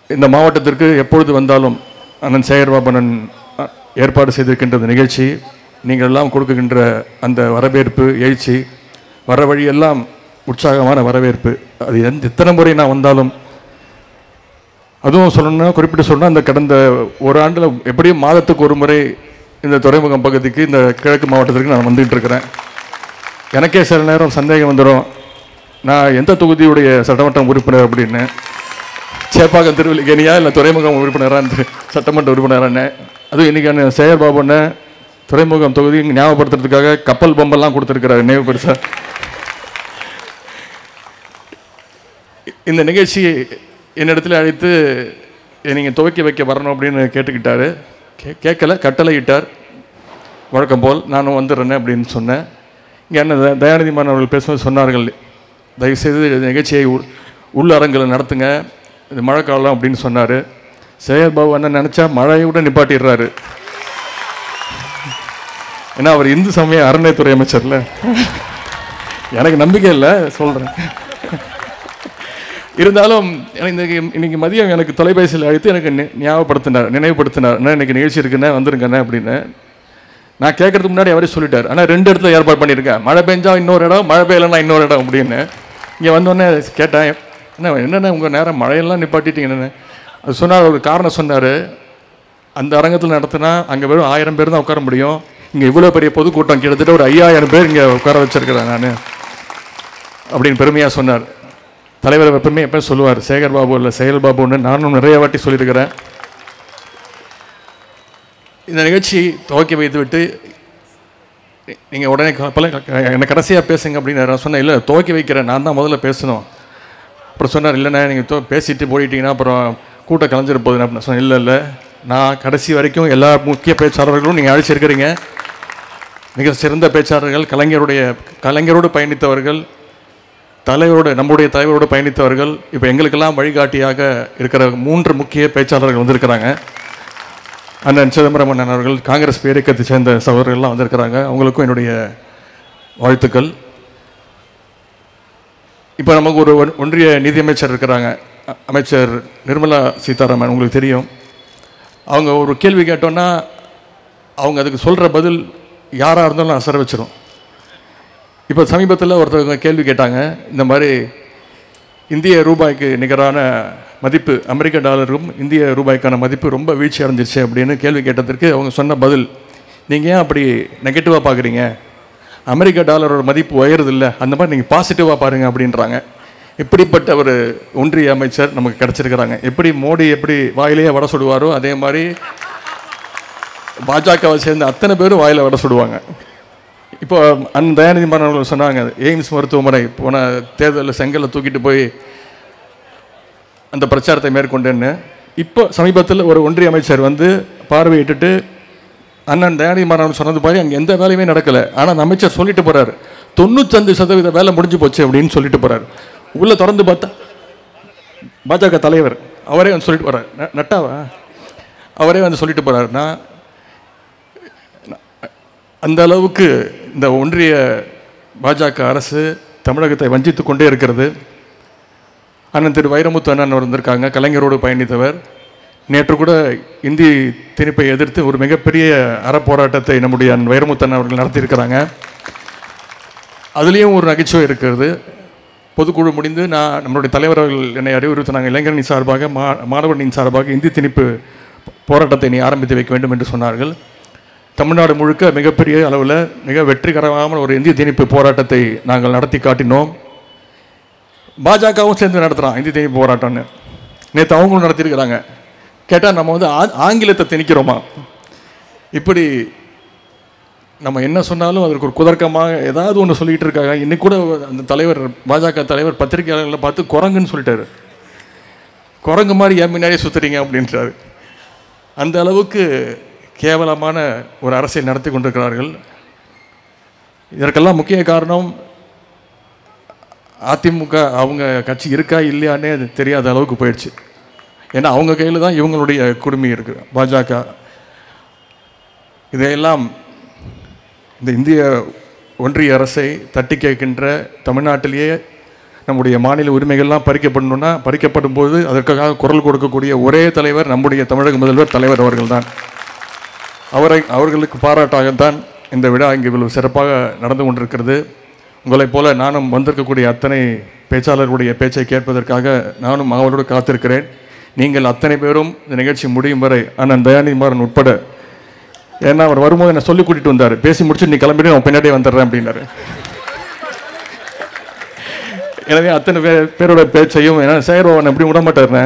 இந்த மாவட்டத்திற்கு எப்பொழுது வந்தாலும் அண்ணன் சேகர்பாபனன் அ, ஏற்பாடு செய்திருக்கின்ற இந்த நிகழ்ச்சி நீங்கள் எல்லாம் கொடுக்குகின்ற அந்த வரவேற்பு எழுச்சி வர வழியெல்லாம் உற்சாகமான வரவேற்பு அது எந்த எத்தனை முறை நான் வந்தாலும் அதுவும் சொல்லணும்னா குறிப்பிட்டு சொல்லணும்னா அந்த கடந்த ஒரு ஆண்டில் எப்படியும் மாதத்துக்கு ஒரு முறை இந்த துறைமுகம் பகுதிக்கு இந்த கிழக்கு மாவட்டத்திற்கு நான் வந்துகிட்டு இருக்கிறேன் எனக்கே சில நேரம் சந்தேகம் வந்துடும் நான் எந்த தொகுதியுடைய சட்டமன்ற உறுப்பினர் அப்படின்னு சேப்பாக்கம் திருவல்லிக்கேணியா இல்லை துறைமுகம் உறுப்பினரான்னு சட்டமன்ற உறுப்பினரான்னு அதுவும் இன்னைக்கான சேகர் பாபுன்னு துறைமுகம் தொகுதி இங்க ஞாபகப்படுத்துறதுக்காக கப்பல் பொம்பெல்லாம் கொடுத்துருக்கிறாரு நினைவு பெருசா இந்த நிகழ்ச்சி என்னிடத்தில் அழைத்து நீங்கள் துவக்கி வைக்க வரணும் அப்படின்னு கேட்டுக்கிட்டாரு கே கேட்கல கட்டளையிட்டார் வழக்கம் போல் நானும் வந்துடுறேன் அப்படின்னு சொன்னேன் இங்கே என்ன த- தயாநிதி மாறன் அவர்கள் பேசும்போது சொன்னார்கள் தயவுசெய்து இந்த நிகழ்ச்சியை உள் உள்ளரங்கில் நடத்துங்க இது மழைக்காலம் அப்படின்னு சொன்னார் சேகர் பாபு என்ன நினச்சா மழையை கூட நிப்பாட்டிடுறாரு ஏன்னா அவர் இந்து சமய அறநிலைத்துறை அமைச்சர்ல எனக்கு நம்பிக்கை இல்லை சொல்கிறேன் இருந்தாலும் எனக்கு இன்னைக்கு இன்னைக்கு மதியம் எனக்கு தொலைபேசியில் அழைத்து எனக்கு நி- ஞாபகப்படுத்தினார் நினைவுபடுத்தினார் அண்ணா இன்னைக்கு நிகழ்ச்சி இருக்குண்ணே வந்துருங்கண்ணே அப்படின்னு நான் கேட்கறதுக்கு முன்னாடி அவரே சொல்லிட்டார் ஆனால் ரெண்டு இடத்துல ஏற்பாடு பண்ணியிருக்கேன் மழை பெஞ்சா இன்னொரு இடம் மழை பெய்யலைன்னா இன்னொரு இடம் அப்படின்னு இங்கே வந்தோடனே கேட்டேன் என்ன என்னென்ன உங்கள் நேரம் மழையெல்லாம் நிப்பாட்டிட்டீங்கன்னு அது சொன்னார் ஒரு காரணம் சொன்னார் அந்த அரங்கத்தில் நடத்தினா அங்கே வெறும் ஆயிரம் பேர் தான் உட்கார முடியும் இங்கே இவ்வளோ பெரிய பொதுக்கூட்டம் கிட்டத்தட்ட ஒரு ஐயாயிரம் பேர் இங்கே உட்கார வச்சிருக்கிறேன் நான் அப்படின்னு பெருமையாக சொன்னார் தலைவர் எப்பவுமே எப்போ சொல்லுவார் சேகர் பாபு இல்லை செயல் பாபுன்னு நானும் நிறைய வாட்டி சொல்லியிருக்கிறேன் இந்த நிகழ்ச்சி துவக்கி வைத்துவிட்டு நீங்கள் உடனே பல என்னை கடைசியாக பேசுங்க அப்படின்னு நான் சொன்னேன் இல்லை துவக்கி வைக்கிறேன் நான் தான் முதல்ல பேசணும் அப்புறம் சொன்னார் இல்லைண்ணே நீங்கள் தோ பேசிட்டு போயிட்டீங்கன்னா அப்புறம் கூட்டம் கலைஞ்சிட போகுதுன்னு அப்படின்னு சொன்னேன் இல்லை இல்லை நான் கடைசி வரைக்கும் எல்லா முக்கிய பேச்சாளர்களும் நீங்கள் அழைச்சிருக்கிறீங்க மிக சிறந்த பேச்சாளர்கள் கலைஞருடைய கலைஞரோடு பயணித்தவர்கள் தலைவரோடு நம்முடைய தலைவரோடு பயணித்தவர்கள் இப்போ எங்களுக்கெல்லாம் வழிகாட்டியாக இருக்கிற மூன்று முக்கிய பேச்சாளர்கள் வந்திருக்கிறாங்க அண்ணன் சிதம்பரம் அண்ணன் அவர்கள் காங்கிரஸ் பேரியக்கத்தை சேர்ந்த சகோதரர்கள்லாம் வந்திருக்கிறாங்க அவங்களுக்கும் என்னுடைய வாழ்த்துக்கள் இப்போ நமக்கு ஒரு ஒன்- ஒன்றிய நிதியமைச்சர் இருக்கிறாங்க அ- அமைச்சர் நிர்மலா சீதாராமன் உங்களுக்கு தெரியும் அவங்க ஒரு கேள்வி கேட்டோன்னா அவங்க அதுக்கு சொல்கிற பதில் யாராக இருந்தாலும் அசர வச்சிரும் இப்போ சமீபத்தில் ஒருத்தவங்க கேள்வி கேட்டாங்க இந்த மாதிரி இந்திய ரூபாய்க்கு நிகரான மதிப்பு அமெரிக்க டாலருக்கும் இந்திய ரூபாய்க்கான மதிப்பு ரொம்ப வீழ்ச்சி அடைஞ்சிருச்சு அப்படின்னு கேள்வி கேட்டதற்கு அவங்க சொன்ன பதில் நீங்கள் ஏன் அப்படி நெகட்டிவாக பார்க்குறீங்க அமெரிக்க டாலரோட மதிப்பு உயருது இல்லை அந்த மாதிரி நீங்கள் பாசிட்டிவாக பாருங்கள் அப்படின்றாங்க இப்படிப்பட்ட ஒரு ஒன்றிய அமைச்சர் நமக்கு கிடச்சிருக்கிறாங்க எப்படி மோடி எப்படி வாயிலேயே வடை சுடுவாரோ அதே மாதிரி பாஜகவை சேர்ந்த அத்தனை பேரும் வாயில வடை சுடுவாங்க இப்போ அண்ணன் தயாநிதி மாறன் அவர்கள் சொன்னாங்க எய்ம்ஸ் மருத்துவமனை போன தேர்தலில் செங்கலை தூக்கிட்டு போய் அந்த பிரச்சாரத்தை மேற்கொண்டேன்னு இப்போ சமீபத்தில் ஒரு ஒன்றிய அமைச்சர் வந்து பார்வையிட்டுட்டு அண்ணன் தயாநிதி மாறன் சொன்னது மாதிரி அங்கே எந்த வேலையுமே நடக்கலை ஆனால் அந்த அமைச்சர் சொல்லிட்டு போறாரு தொண்ணூத்தஞ்சு சதவீத வேலை முடிஞ்சு போச்சு அப்படின்னு சொல்லிட்டு போறாரு உள்ள திறந்து பார்த்தா பாஜக தலைவர் அவரே வந்து சொல்லிட்டு போறாரு ந- நட்டாவா அவரே வந்து சொல்லிட்டு போறாரு நான் அந்த அளவுக்கு இந்த ஒன்றிய பாஜக அரசு தமிழகத்தை வஞ்சித்து கொண்டே இருக்கிறது அண்ணன் திரு வைரமுத்து அண்ணன் வந்திருக்காங்க கலைஞரோடு பயணித்தவர் நேற்று கூட இந்தி திணிப்பை எதிர்த்து ஒரு மிகப்பெரிய அறப்போராட்டத்தை நம்முடைய அண்ணன் வைரமுத்து அண்ணன் அவர்கள் நடத்தியிருக்கிறாங்க அதுலேயும் ஒரு நகைச்சுவை இருக்கிறது பொதுக்குழு முடிந்து நான் நம்மளுடைய தலைவர் அவர்கள் என்னை அறிவுறுத்தினாங்க இளைஞரணி சார்பாக மா மாணவர்களின் சார்பாக இந்தி திணிப்பு போராட்டத்தை நீ ஆரம்பித்து வைக்க வேண்டும் என்று சொன்னார்கள் தமிழ்நாடு முழுக்க மிகப்பெரிய அளவில் மிக வெற்றிகரமான ஒரு இந்திய திணிப்பு போராட்டத்தை நாங்கள் நடத்தி காட்டினோம் பாஜகவும் சேர்ந்து நடத்துகிறான் இந்தி திணிப்பு போராட்டம்னு நேற்று அவங்களும் நடத்தியிருக்கிறாங்க கேட்டால் நம்ம வந்து ஆ- ஆங்கிலத்தை திணிக்கிறோமா இப்படி நம்ம என்ன சொன்னாலும் அதற்கு ஒரு குதர்க்கமாக ஏதாவது ஒன்று சொல்லிட்டு இருக்காங்க இன்னைக்கு கூட அந்த தலைவர் பாஜக தலைவர் பத்திரிகையாளர்களை பார்த்து குரங்குன்னு சொல்லிட்டாரு குரங்கு மாதிரி ஏன் முன்னாடியே சுத்துறீங்க அப்படின்றாரு அந்த அளவுக்கு கேவலமான ஒரு அரசியல் நடத்தி கொண்டிருக்கிறார்கள் இதற்கெல்லாம் முக்கிய காரணம் அதிமுக அவங்க கட்சி இருக்கா இல்லையானே அது தெரியாத அளவுக்கு போயிடுச்சு ஏன்னா அவங்க கையில் தான் இவங்களுடைய குடுமி இருக்குது பாஜக இதையெல்லாம் இந்த இந்திய ஒன்றிய அரசை தட்டி கேட்கின்ற தமிழ்நாட்டிலேயே நம்முடைய மாநில உரிமைகள்லாம் பறிக்கப்படணும்னா பறிக்கப்படும் போது அதற்காக குரல் கொடுக்கக்கூடிய ஒரே தலைவர் நம்முடைய தமிழக முதல்வர் தலைவர் அவர்கள்தான் அவரை அவர்களுக்கு பாராட்டாகத்தான் இந்த விழா இங்கு இவ்வளவு சிறப்பாக நடந்து கொண்டிருக்கிறது உங்களைப் போல நானும் வந்திருக்கக்கூடிய அத்தனை பேச்சாளர்களுடைய பேச்சை கேட்பதற்காக நானும் அவரோடு காத்திருக்கிறேன் நீங்கள் அத்தனை பேரும் இந்த நிகழ்ச்சி முடியும் வரை அண்ணன் தயாநிதி மாறன் உட்பட ஏன்னா அவர் வரும்போது என்னை சொல்லி கூட்டிட்டு வந்தார் பேசி முடிச்சு நீ கிளம்பிட்டு நான் பின்னாடியே வந்துடுறேன் அப்படின்னாரு எனவே அத்தனை பேர் பேரோட பேச்சையும் ஏன்னா சேகர்பாபன் எப்படி விட மாட்டாருண்ணே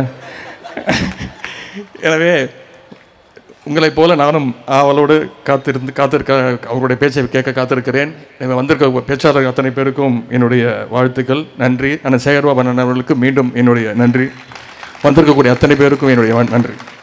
எனவே உங்களைப் போல நானும் ஆவலோடு காத்திருந்து காத்திருக்க அவருடைய பேச்சை கேட்க காத்திருக்கிறேன் எனவே வந்திருக்க பேச்சாளர் அத்தனை பேருக்கும் என்னுடைய வாழ்த்துக்கள் நன்றி அண்ணன் சேகர்பாபன் அண்ணன் அவர்களுக்கு மீண்டும் என்னுடைய நன்றி வந்திருக்கக்கூடிய அத்தனை பேருக்கும் என்னுடைய வ- நன்றி